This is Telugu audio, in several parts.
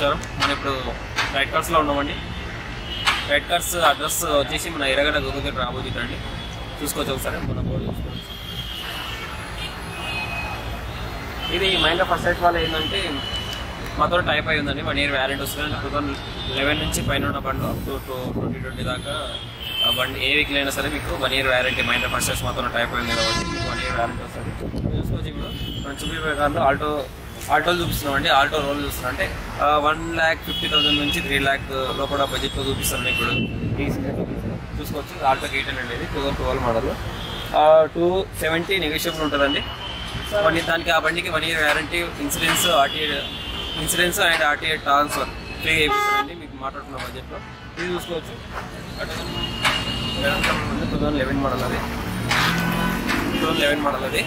నమస్కారం మనం ఇప్పుడు రైట్ కార్స్లో ఉన్నామండి రైట్ కార్స్ అడ్రస్ వచ్చేసి మన ఎర్రగడ్డ గోగుగడ్డ ఆపోజిట్ అండి చూసుకోవచ్చు ఒకసారి మన బోర్డు చూసుకోవచ్చు ఇది మైండ్ ఫస్ట్ సైట్ వాళ్ళు ఏంటంటే మాతో టైప్ అయి ఉందండి వన్ ఇయర్ వ్యారెంటీ వస్తుంది టూ థౌసండ్ లెవెన్ నుంచి పైన ఉన్న బండ్లు up to two twenty twenty దాకా ఆ బండి ఏ వెహికల్ అయినా సరే మీకు one year warranty mind first sights మాత్రం టైప్ అయింది కాబట్టి మీకు వన్ ఇయర్ వ్యారెంటీ వస్తుంది చూసుకోవచ్చు ఇప్పుడు మనం చూపించే కార్లో ఆల్టో ఆల్టోలు చూపిస్తున్నాం అండి ఆల్టో రోల్ చూస్తున్నాం అంటే వన్ ల్యాక్ ఫిఫ్టీ థౌసండ్ నుంచి త్రీ ల్యాక్ లోపల బడ్జెట్లో చూపిస్తాను ఇప్పుడు ఈ చూసుకోవచ్చు ఆల్టో కేటన్ అండి ఇది two thousand twelve model two seventy negotiable ఉంటుందండి వన్ దానికి ఆ బండికి one year warranty insurance RTA insurance and RTA transfer free అయిపోతుందండి మీకు మాట్లాడుతున్న బడ్జెట్లో ఇది చూసుకోవచ్చు టూ థౌసండ్ లెవెన్ మోడల్ అది టూ థౌసండ్ లెవెన్ మోడల్ అది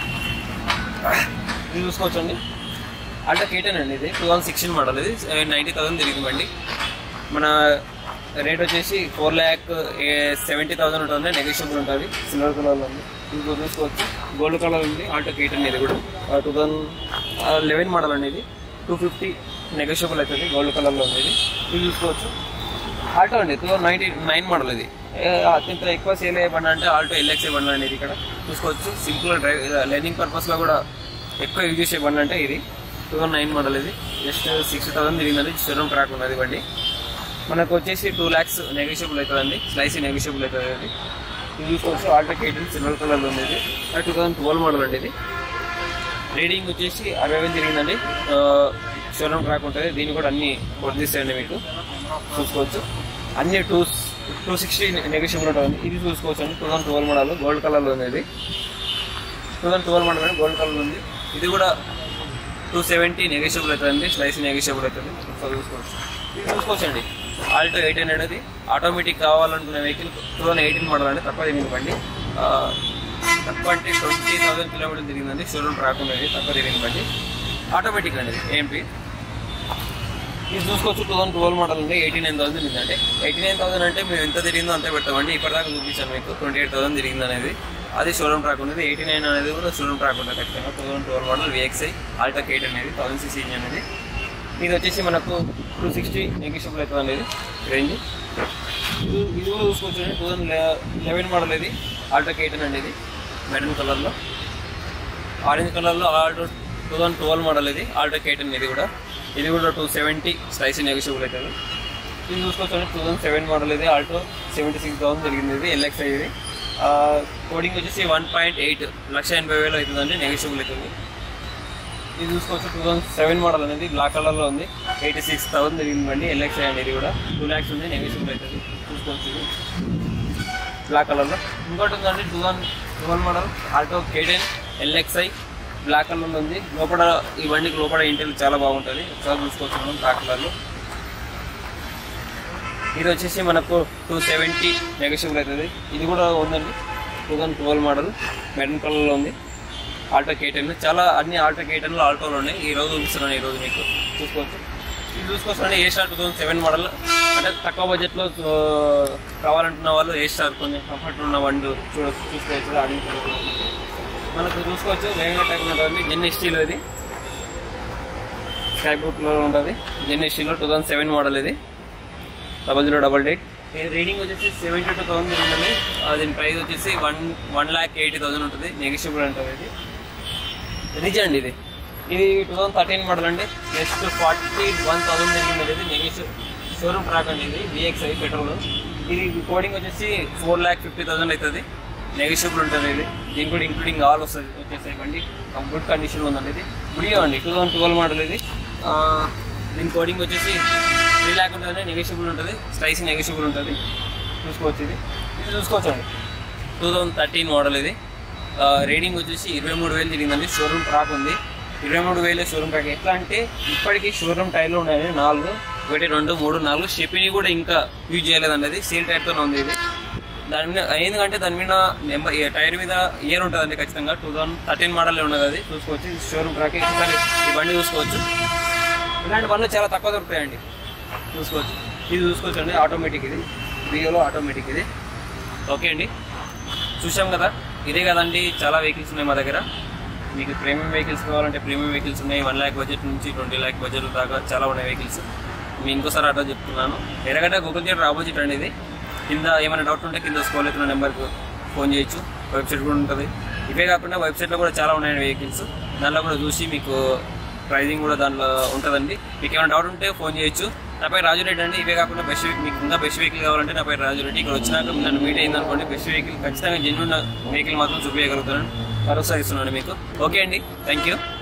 ఇది చూసుకోవచ్చు అండి అంటే కేటన్ అండి ఇది టూ థౌసండ్ సిక్స్టీన్ మోడల్ ఇది నైంటీ థౌసండ్ తిరిగింది బండి మన రేట్ వచ్చేసి ఫోర్ ల్యాక్ సెవెంటీ థౌసండ్ ఉంటుంది నెగోషియబుల్ ఉంటుంది సిల్వర్ కలర్లో ఉంది ఇంకో చూసుకోవచ్చు గోల్డ్ కలర్ ఉంది ఆల్టో కేటన్ ఇది కూడా టూ థౌసండ్ లెవెన్ మోడల్ అండి ఇది టూ ఫిఫ్టీ నెగోషియబుల్ అవుతుంది గోల్డ్ కలర్లో ఉంది ఇది ఇది చూసుకోవచ్చు ఆల్టో అండి టూ నైన్టీ నైన్ మోడల్ ఇది ఏ, అత్యంత ఎక్కువ సేల్ అయ్యే బండి అంటే ఆల్టో ఎల్ఎక్సే బండి అనేది ఇక్కడ చూసుకోవచ్చు సింపుల్ డ్రైవ్ లెర్నింగ్ పర్పస్లో కూడా ఎక్కువ యూజ్ చేసే బండి అంటే ఇది టూ థౌసండ్ నైన్ మోడల్ ఇది జస్ట్ సిక్స్ థౌసండ్ తిరిగిందండి షోరూమ్ ట్రాక్ ఉన్నది బండి మనకు వచ్చేసి టూ ల్యాక్స్ నెగోషియబుల్ అవుతుందండి స్లైసీ నెగోషియబుల్ అవుతుంది అది ఇది చూసుకోవచ్చు ఆల్టో కేటన్ సిల్వర్ కలర్లో ఉంది ఇది టూ థౌసండ్ ట్వెల్వ్ మోడల్ అండి ఇది రీడింగ్ వచ్చేసి అరవై వేలు తిరిగిందండి షోరూమ్ ట్రాక్ ఉంటుంది దీన్ని కూడా అన్ని వర్తిస్తాయండి మీకు చూసుకోవచ్చు అన్ని టూ టూ సిక్స్టీ నెగోషియబుల్ ఉంటుంది ఇది చూసుకోవచ్చు అండి two thousand twelve model gold కలర్లో ఉంది ఇది two thousand twelve model gold colour ఉంది ఇది కూడా టూ సెవెంటీ నెగోషియబుల్ అవుతుంది స్లైస్ నెగోషియబుల్ అవుతుంది సో చూసుకోవచ్చు ఇది చూసుకోవచ్చండి ఆల్టో ఎయిట్ హండ్రెడ్ అది ఆటోమేటిక్ కావాలనుకునే vehicle two thousand eighteen model అండి తక్కువ తిరిగింది బండి ఆ, తక్కువ అంటే ట్వంటీ థౌసండ్ కిలోమీటర్ తిరిగిందండి షోరూమ్ ట్రాక్ ఉన్నది తక్కువ తిరిగింది బండి ఆటోమేటిక్ అండి ఏఎంపీ ఇది చూసుకోవచ్చు టూ థౌసండ్ ట్వెల్వ్ మోడల్ ఉంది ఎయిటీ నైన్ థౌసండ్ తిరిగిందంటే ఎయిటీ నైన్ థౌసండ్ అంటే మేము ఎంత తిరిగిందో అంతే పెట్టామండి ఇప్పటిదాకా చూపించాను మీకు ట్వంటీ ఎయిట్ థౌసండ్ తిరిగింది అనేది అది షోరూమ్ ట్రాక్ ఉంది ఎయిటీ నైన్ అనేది కూడా షోరూమ్ ట్రాక్ ఉంటుంది ఖచ్చితంగా two thousand twelve model VXI Alto K అనేది థౌసండ్ సిసి ఇంజన్ అనేది ఇది వచ్చేసి మనకు టూ సిక్స్టీ నెగిషియబుల్ అవుతుంది అనేది రేంజ్ ఇది ఇది కూడా చూసుకోవచ్చు టూ థౌసండ్ లెవెన్ మోడల్ ఇది ఆల్టా కేటన్ అండి ఇది మెరూన్ కలర్లో ఆరెంజ్ కలర్లో Alto two thousand twelve model ఇది ఆల్టో కేటన్ ఇది కూడా ఇది కూడా టూ సెవెంటీ స్లైసీ నెగిషియబుల్ అవుతుంది ఇది చూసుకోవచ్చు టూ థౌసండ్ సెవెన్ మోడల్ ఇది ఆల్టో సెవెంటీ సిక్స్ థౌసండ్ జరిగింది ఇది ఎల్ఎక్స్ఐ ఇది కోడింగ్ వచ్చేసి వన్ పాయింట్ ఎయిట్ లక్ష ఎనభై వేలు అవుతుందండి నెగిషియబుల్ అవుతుంది ఇది చూసుకోవచ్చు టూ థౌసండ్ సెవెన్ మోడల్ అనేది బ్లాక్ కలర్లో ఉంది ఎయిటీ సిక్స్ థౌసండ్ తిరిగిందండి ఎల్ఎక్స్ఐ అండి ఇది కూడా టూ ల్యాక్స్ ఉంది నెగిషియబుల్ అవుతుంది చూసుకోవచ్చు ఇది బ్లాక్ కలర్లో ఇంకోటి ఉందండి two thousand twelve model Alto K ten LXI black కలర్లో ఉంది లోపల ఈ బండికి లోపల ఇంటర్ చాలా బాగుంటుంది ఒకసారి చూసుకోవచ్చు మనం బ్లాక్ కలర్లో ఇది వచ్చేసి మనకు టూ సెవెంటీ నెగోషియబుల్ అవుతుంది ఇది కూడా ఉందండి two thousand twelve model maroon కలర్లో ఉంది ఆల్టో కేటన్ చాలా అన్ని ఆల్టో కేటన్లు ఆల్టోలో ఉన్నాయి ఈ రోజు చూపిస్తున్నాను ఈ రోజు మీకు చూసుకోవచ్చు ఇది చూసుకోవచ్చు A star two thousand seven model అంటే తక్కువ బడ్జెట్లో ఆ, కావాలంటున్న వాళ్ళు ఏ స్టార్ కొంచెం కంఫర్ట్ ఉన్న బండ్లు చూడ చూసుకోవచ్చు ఆడి మనకు చూసుకోవచ్చు వేగంగా టైప్ ఉంటుంది జెన్ ఎస్టీలో ఇది స్కై బూట్లో ఉంటుంది జెన్ ఎస్టీలో టూ థౌసండ్ సెవెన్ మోడల్ ఇది double zero double eight reading వచ్చేసి సెవెంటీ టూ థౌసండ్ ఉంటుంది దీని ప్రైస్ వచ్చేసి one one lakh eighty thousand ఉంటుంది నెగిషియబుల్ ఉంటుంది ఇది రిజ్ అండి ఇది ఇది టూ థౌసండ్ థర్టీన్ మోడల్ అండి జస్ట్ ఫార్టీ వన్ థౌసండ్ జరిగింది ఇది నెగిషియబుల్ షోరూమ్ ట్రాక్ అండి ఇది విఎక్స్ఐ పెట్రోల్ ఇది కోడింగ్ వచ్చేసి ఫోర్ ల్యాక్ ఫిఫ్టీ థౌసండ్ అవుతుంది నెగిషియబుల్ ఉంటుంది ఇది దీని కూడా ఇంక్లూడింగ్ ఆల్ వస్తుంది వచ్చేసి బండి గుడ్ కండిషన్ ఉందండి ఇది గుడియో అండి టూ థౌసండ్ ట్వెల్వ్ మోడల్ ఇది ఆ, దీని కోడింగ్ వచ్చేసి త్రీ ల్యాక్ ఉంటుంది నెగిషియబుల్ ఉంటుంది స్పైసీ నెగిషియబుల్ ఉంటుంది చూసుకోవచ్చు ఇది ఇది చూసుకోవచ్చు అండి టూ థౌసండ్ థర్టీన్ మోడల్ ఇది రేటింగ్ వచ్చేసి ఇరవై మూడు వేలు తిరిగిందండి షోరూమ్ ట్రాక్ ఉంది ఇరవై మూడు వేలు షోరూమ్ ట్రాక్ ఎట్లా అంటే ఇప్పటికీ షోరూమ్ టైర్లు ఉన్నాయి నాలుగు ఒకటి రెండు మూడు నాలుగు షిప్ని కూడా ఇంకా యూజ్ చేయలేదండి అది సీల్ టైర్తో ఉంది ఇది దాని మీద ఎందుకంటే దాని మీద నెంబర్ ఈ టైర్ మీద ఇయర్ ఉంటుందండి ఖచ్చితంగా టూ థౌసండ్ థర్టీన్ మోడల్ ఉన్నది అది చూసుకోవచ్చు షోరూమ్ ట్రాక్ ఒకసారి ఈ బండి చూసుకోవచ్చు ఇలాంటి బండ్లు చాలా తక్కువ దొరుకుతాయండి చూసుకోవచ్చు ఇది చూసుకోవచ్చు అండి ఆటోమేటిక్ ఇది బియోలో ఆటోమేటిక్ ఇది ఓకే అండి చూసాం కదా ఇదే కదండి చాలా వెహికల్స్ ఉన్నాయి మా దగ్గర మీకు ప్రీమియం వెహికల్స్ కావాలంటే ప్రీమియం వెహికల్స్ ఉన్నాయి వన్ ల్యాక్ బడ్జెట్ నుంచి ట్వంటీ ల్యాక్ బడ్జెట్ దాకా చాలా ఉన్నాయి వెహికల్స్ మీ ఇంకోసారి అడ్రస్ చెప్తున్నాను ఎర్రగడ్డ గూగుల్ థియేటర్ ఆపోజిట్ అండి ఇది కింద ఏమైనా డౌట్ ఉంటే కింద స్కోల్ అవుతున్న నెంబర్కి ఫోన్ చేయొచ్చు వెబ్సైట్ కూడా ఉంటుంది ఇవే కాకుండా వెబ్సైట్లో కూడా చాలా ఉన్నాయండి వెహికల్స్ దాంట్లో కూడా చూసి మీకు ప్రైజింగ్ కూడా దాంట్లో ఉంటుందండి మీకు ఏమైనా డౌట్ ఉంటే ఫోన్ చేయొచ్చు నా పేరు రాజు రెడ్డి అండి ఇవే కాకుండా బెస్ట్ వెహికల్ మీకు ఇంకా బెస్ట్ వెహికల్ కావాలంటే నా పేరు రాజు రెడ్డి ఇక్కడ వచ్చినాక నన్ను మీట్ అయింది అనుకోండి బెస్ట్ వెహికల్ ఖచ్చితంగా జెన్యున్ వెహికల్ మాత్రం చూపించగలుగుతాను భరోసా ఇస్తున్నాను మీకు ఓకే అండి థ్యాంక్ యూ